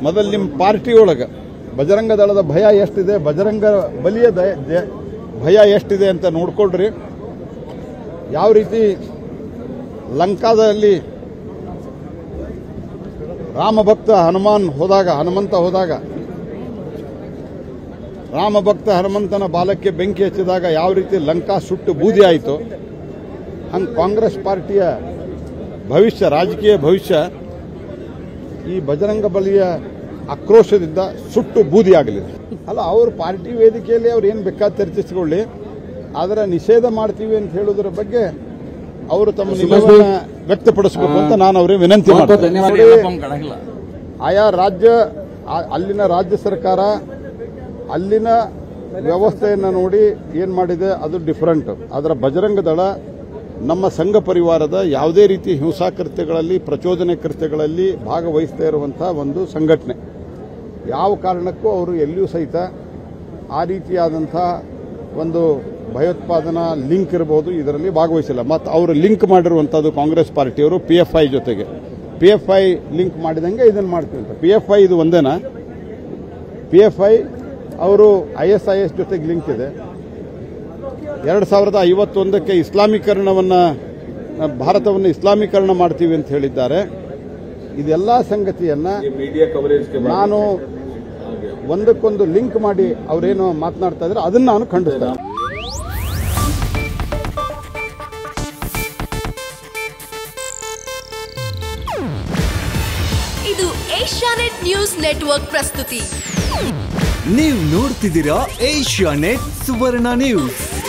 ಮೊದಲು ನಿಮ್ಮ ಪಾರ್ಟಿ ಒಳಗೆ ಬಜರಂಗ ದಳದ ಭಯ ಎಷ್ಟಿದೆ ಬಜರಂಗ ಬಲಿಯ ದಯ- ದ- ಭಯ ಎಷ್ಟಿದೆ ಅಂತ ನೋಡ್ಕೊಳ್ರಿ ಯಾವ ರೀತಿ ಲಂಕಾದಲ್ಲಿ ರಾಮಭಕ್ತ ಹನುಮಾನ್ ಹೋದಾಗ ಹನುಮಂತ ಹೋದಾಗ ರಾಮಭಕ್ತ ಹನುಮಂತನ ಬಾಲಕ್ಕೆ ಬೆಂಕಿ ಹಚ್ಚಿದಾಗ ಯಾವ ರೀತಿ ಲಂಕಾ ಸುಟ್ಟು ಬೂದಿ ಆಯಿತು ಹಂಗೆ ಕಾಂಗ್ರೆಸ್ ಪಾರ್ಟಿಯ ಭವಿಷ್ಯ ರಾಜಕೀಯ ಭವಿಷ್ಯ ಈ ಬಜರಂಗ ಬಲಿಯ ಆಕ್ರೋಶದಿಂದ ಸುಟ್ಟು ಬೂದಿ ಆಗಲಿದೆ ಅಲ್ಲ ಅವ್ರ ಪಾರ್ಟಿ ವೇದಿಕೆಯಲ್ಲಿ ಅವ್ರು ಏನು ಬೇಕಾದ ಚರ್ಚಿಸಿಕೊಳ್ಳಿ ಆದರೆ ನಿಷೇಧ ಮಾಡ್ತೀವಿ ಅಂತ ಹೇಳೋದ್ರ ಬಗ್ಗೆ ಅವರು ತಮ್ಮ ನಿಲುವನ್ನು ವ್ಯಕ್ತಪಡಿಸಬೇಕು ಅಂತ ನಾನು ಅವರಿಗೆ ವಿನಂತಿ ಮಾಡ್ತೀನಿ ನೋಡಿ, ಆಯಾ ರಾಜ್ಯ ಆ- ಅಲ್ಲಿನ ರಾಜ್ಯ ಸರ್ಕಾರ ಅಲ್ಲಿನ ವ್ಯವಸ್ಥೆಯನ್ನು ನೋಡಿ ಏನು ಮಾಡಿದೆ ಅದು ಡಿಫರೆಂಟ್ ಅದರ ಬಜರಂಗ ದಳ ನಮ್ಮ ಸಂಘ ಪರಿವಾರದ ಯಾವುದೇ ರೀತಿ ಹಿಂಸಾ ಕೃತ್ಯಗಳಲ್ಲಿ ಪ್ರಚೋದನೆ ಕೃತ್ಯಗಳಲ್ಲಿ ಭಾಗವಹಿಸ್ತಾ ಇರುವಂತಹ ಒಂದು ಸಂಘಟನೆ ಯಾವ ಕಾರಣಕ್ಕೂ ಅವರು ಎಲ್ಲಿಯೂ ಸಹಿತ ಆ ರೀತಿಯಾದಂಥ ಒಂದು ಭಯೋತ್ಪಾದನಾ ಲಿಂಕ್ ಇರಬಹುದು ಇದರಲ್ಲಿ ಭಾಗವಹಿಸಿಲ್ಲ ಮತ್ತು ಅವರು ಲಿಂಕ್ ಮಾಡಿರುವಂಥದ್ದು ಕಾಂಗ್ರೆಸ್ ಪಾರ್ಟಿಯವರು ಪಿ ಎಫ್ ಐ ಜೊತೆಗೆ ಪಿ ಎಫ್ ಐ ಲಿಂಕ್ ಮಾಡಿದಂಗೆ ಇದನ್ನು ಮಾಡ್ತೀವಿ ಅಂತ ಪಿ ಎಫ್ ಐ ಇದು ಒಂದೇನಾ ಪಿ ಎಫ್ ಐ ಅವರು ಐ ಎಸ್ ಐ ಎಸ್ ಜೊತೆಗೆ ಲಿಂಕ್ ಇದೆ ಎರಡು ಸಾವಿರದ ಐವತ್ತೊಂದಕ್ಕೆ ಇಸ್ಲಾಮೀಕರಣವನ್ನು ಭಾರತವನ್ನು ಇಸ್ಲಾಮೀಕರಣ ಮಾಡ್ತೀವಿ ಅಂತ ಹೇಳಿದ್ದಾರೆ ಇದೆಲ್ಲ ಸಂಗತಿಯನ್ನು मीडिया कवरेज के बाद ನಾನು ಒಂದಕ್ಕೊಂದು ಲಿಂಕ್ ಮಾಡಿ ಅವರೇನು ಮಾತನಾಡ್ತಾ ಇದ್ದಾರೆ ಅದನ್ನು ನಾನು ಖಂಡಿಸ್ತೇನೆ ಇದು ಏಷ್ಯಾನೆಟ್ ನ್ಯೂಸ್ ನೆಟ್ವರ್ಕ್ ಪ್ರಸ್ತುತಿ ನೀವು ನೋಡ್ತಿದ್ದೀರಾ ಏಷ್ಯಾ ನೆಟ್ ಸುವರ್ಣ ನ್ಯೂಸ್